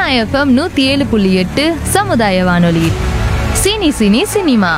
Sona FM நூற்றி ஏழு புள்ளி எட்டு சமுதாய வானொலி cine cine cinema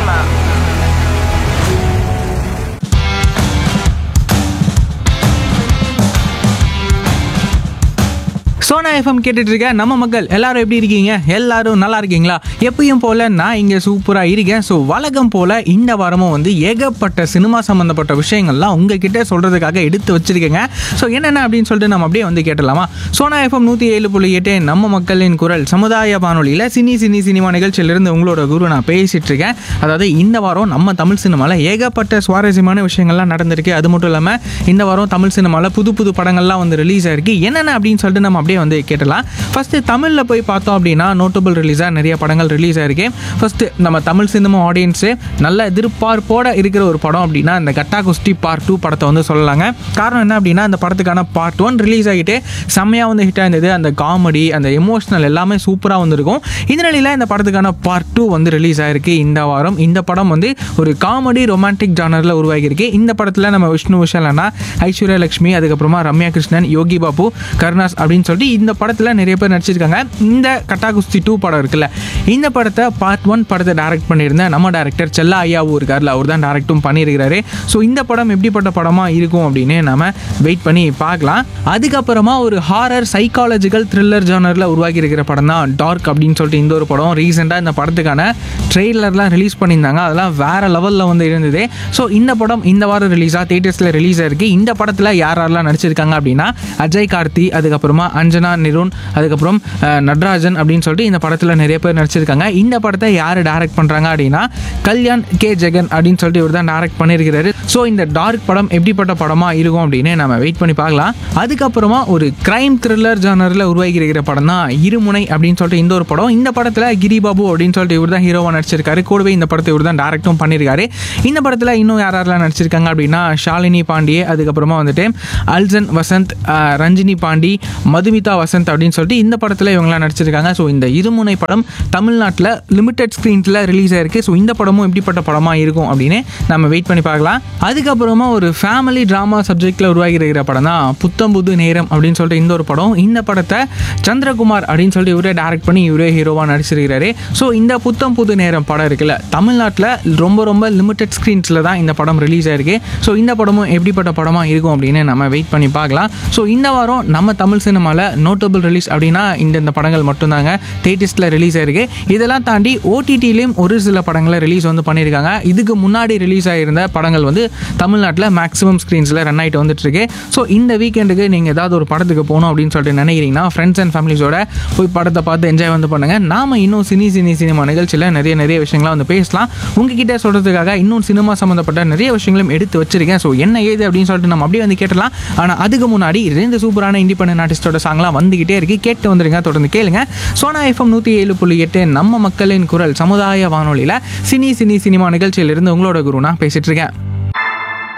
Sona FM கேட்டுட்டு இருக்க நம்ம மக்கள் எல்லாரும் எப்படி இருக்கீங்க எல்லாரும் நல்லா இருக்கீங்களா எப்பயும் போல நான் இங்கே சூப்பராக இருக்கேன் ஸோ வழக்கம் போல இந்த வாரமும் வந்து ஏகப்பட்ட சினிமா சம்மந்தப்பட்ட விஷயங்கள்லாம் உங்ககிட்ட சொல்றதுக்காக எடுத்து வச்சிருக்கேங்க ஸோ என்னென்ன அப்படின்னு சொல்லிட்டு நம்ம அப்படியே வந்து கேட்டலாமா சோனா எஃப்எம் நூற்றி ஏழு புள்ளி எட்டு நம்ம மக்களின் குரல் சமுதாய வானொலியில் சினி சினி சினிமா நிகழ்ச்சியிலிருந்து உங்களோட குரு நான் பேசிட்டு இருக்கேன் அதாவது இந்த வாரம் நம்ம தமிழ் சினிமாவில் ஏகப்பட்ட சுவாரஸ்யமான விஷயங்கள்லாம் நடந்திருக்கு அது மட்டும் இல்லாமல் இந்த வாரம் தமிழ் சினிமாவில் புது புது படங்கள்லாம் வந்து ரிலீஸ் ஆயிருக்கு என்னென்ன அப்படின்னு சொல்லிட்டு நம்ம அப்படியே வந்து கேட்டலாம் ஃபஸ்ட்டு தமிழில் போய் பார்த்தோம் அப்படின்னா நோட்டபிள் ரிலீஸாக நிறைய படங்கள் ரிலீஸ் ஆயிருக்கு ஃபஸ்ட்டு நம்ம தமிழ் சினிமா ஆடியன்ஸு நல்ல எதிர்பார்ப்போட இருக்கிற ஒரு படம் அப்படின்னா இந்த கட்டா குஸ்தி பார்ட் டூ படத்தை வந்து சொல்லலாங்க காரணம் என்ன அப்படின்னா அந்த படத்துக்கான பார்ட் ஒன் ரிலீஸ் ஆகிட்டு செம்மையாக வந்து ஹிட் ஆயிருந்தது அந்த காமெடி அந்த எமோஷனல் எல்லாமே சூப்பராக வந்திருக்கும் இந்த நிலையில் இந்த படத்துக்கான பார்ட் டூ வந்து ரிலீஸ் ஆயிருக்கு இந்த வாரம் இந்த படம் வந்து ஒரு காமெடி ரொமான்டிக் ஜானரில் உருவாகியிருக்கு இந்த படத்தில் நம்ம விஷ்ணு விஷாலனா ஐஸ்வர்யா லட்சுமி அதுக்கப்புறமா ரம்யா கிருஷ்ணன் யோகி பாபு கருணாஸ் அப்படின்னு சொல்லிட்டு இந்த படத்தில் நிறைய பேர் நடிச்சிருக்காங்க இந்த கட்டா குஸ்தி டூ படம் இருக்குல்ல இந்த படத்தை பார்ட் ஒன் படத்தை டைரக்ட் பண்ணியிருந்த நம்ம டேரக்டர் செல்லா ஐயாவும் இருக்கார்ல அவர் தான் டேரக்டும் பண்ணியிருக்கிறாரு ஸோ இந்த படம் எப்படிப்பட்ட படமாக இருக்கும் அப்படின்னு நம்ம வெயிட் பண்ணி பார்க்கலாம் அதுக்கப்புறமா ஒரு ஹாரர் சைக்காலஜிக்கல் த்ரில்லர் ஜானரில் உருவாக்கி இருக்கிற படம் தான் டார்க் அப்படின்னு சொல்லிட்டு இந்த ஒரு படம் ரீசெண்டாக இந்த படத்துக்கான ட்ரெய்லர்லாம் ரிலீஸ் பண்ணியிருந்தாங்க அதெல்லாம் வேற லெவலில் வந்து இருந்தது ஸோ இந்த படம் இந்த வாரம் ரிலீஸாக தேட்டர்ஸில் ரிலீஸ் ஆயிருக்கு இந்த படத்தில் யார் யாரெல்லாம் நடிச்சிருக்காங்க அப்படின்னா அஜய் கார்த்தி அதுக்கப்புறமா அஞ்சனா நிருன் அதுக்கப்புறம் அஹ், நட்ராஜன் அப்படின்னு சொல்லிட்டு இந்த படத்தில் நிறைய பேர் நடிச்சிருக்காங்க இந்த படத்தை யார் டைரக்ட் பண்ணுறாங்க அப்படின்னா கல்யாண் கே ஜெகன் அப்படின்னு சொல்லிட்டு இவர் தான் டைரக்ட் பண்ணியிருக்கிறாரு ஸோ இந்த டார்க் படம் எப்படிப்பட்ட படமாக இருக்கும் அப்படின்னு நம்ம வெயிட் பண்ணி பார்க்கலாம் அதுக்கப்புறமா ஒரு கிரைம் த்ரில்லர் ஜானரில் உருவாகி இருக்கிற படம் தான் இருமுனை அப்படின்னு சொல்லிட்டு இந்த ஒரு படம் இந்த படத்தில் கிரிபாபு அப்படின்னு சொல்லிட்டு இவர் தான் ஹீரோவாக நடிச்சிருக்காரு கூடவே இந்த படத்தை இவர் தான் டேரக்டும் பண்ணியிருக்காரு இந்த படத்தில் இன்னும் யார் யாரெல்லாம் நடிச்சிருக்காங்க அப்படின்னா ஷாலினி பாண்டியே அதுக்கப்புறமா வந்துட்டு அல்சன் வசந்த் ஆஹ், ரஞ்சினி பாண்டி மதுமிதா வசந்த் அப்படின்னு சொல்லிட்டு இந்த படத்தில் இவங்களாம் நடிச்சிருக்காங்க ஸோ இந்த இருமுனை படம் தமிழ்நாட்டில் லிமிடெட் ஸ்க்ரீன்ஸில் ரிலீஸ் ஆயிருக்கு ஸோ இந்த படமும் எப்படிப்பட்ட படமாக இருக்கும் அப்படின்னு நம்ம வெயிட் பண்ணி பார்க்கலாம் அதுக்கப்புறமா ஒரு ஃபேமிலி ட்ராமா சப்ஜெக்டில் உருவாகி இருக்கிற படம் தான் புத்தம் புது நேரம் அப்படின்னு சொல்லிட்டு இந்த ஒரு படம் இந்த படத்தை சந்திரகுமார் அப்படின்னு சொல்லிட்டு இவரே டைரக்ட் பண்ணி இவரே ஹீரோவாக நடிச்சிருக்கிறாரு ஸோ இந்த புத்தம் புது நேரம் படம் இருக்குல்ல தமிழ்நாட்டில் ரொம்ப ரொம்ப லிமிடெட் ஸ்க்ரீன்ஸில் தான் இந்த படம் ரிலீஸ் ஆயிருக்கு ஸோ இந்த படமும் எப்படிப்பட்ட படமாக இருக்கும் அப்படின்னு நம்ம வெயிட் பண்ணி பார்க்கலாம் ஸோ இந்த வாரம் நம்ம தமிழ் சினிமாவில் நோட்டபிள் ரிலீஸ் அப்படின்னா இந்த இந்த படங்கள் மட்டும்தாங்க தேட்டர்ஸில் ரிலீஸ் ஆயிருக்கு இதெல்லாம் தாண்டி ஓடிடிலையும் ஒரு சில படங்களை ரிலீஸ் வந்து பண்ணியிருக்காங்க இதுக்கு முன்னாடி ரிலீஸ் ஆகியிருந்த படங்கள் வந்து தமிழ்நாட்டில் மேக்ஸிமம் ஸ்க்ரீன்ஸில் ரன் ஆகிட்டு வந்துட்டு இருக்கு ஸோ இந்த வீக்கெண்டுக்கு நீங்கள் ஏதாவது ஒரு படத்துக்கு போகணும் அப்படின்னு சொல்லிட்டு நினைக்கிறீங்கன்னா ஃப்ரெண்ட்ஸ் அண்ட் ஃபேமிலிஸோட போய் படத்தை பார்த்து என்ஜாய் வந்து பண்ணுங்க நாம இன்னும் சினி சினி சினிமா நிகழ்ச்சியில் நிறைய நிறைய விஷயங்களை வந்து பேசலாம் உங்ககிட்ட சொல்கிறதுக்காக இன்னும் சினிமா சம்மந்தப்பட்ட நிறைய விஷயங்களும் எடுத்து வச்சிருக்கேன் ஸோ என்ன ஏது அப்படின்னு சொல்லிட்டு நம்ம அப்படியே வந்து கேட்டலாம் ஆனால் அதுக்கு முன்னாடி ரெண்டு சூப்பரான இண்டிபெண்டன்ட் ஆர்டிஸ்டோட சாங்லாம் வந்துகிட்டே இருக்கு கேட்டு வந்துருங்க தொடர்ந்து கேளுங்க சோனா எஃப்எம் நூற்றி ஏழு புள்ளி எட்டு நம்ம மக்களின் குரல் சமுதாய வானொலியில் சினி சினி சினிமா நிகழ்ச்சியிலிருந்து உங்களோட குரு நான் பேசிட்டு இருக்கேன்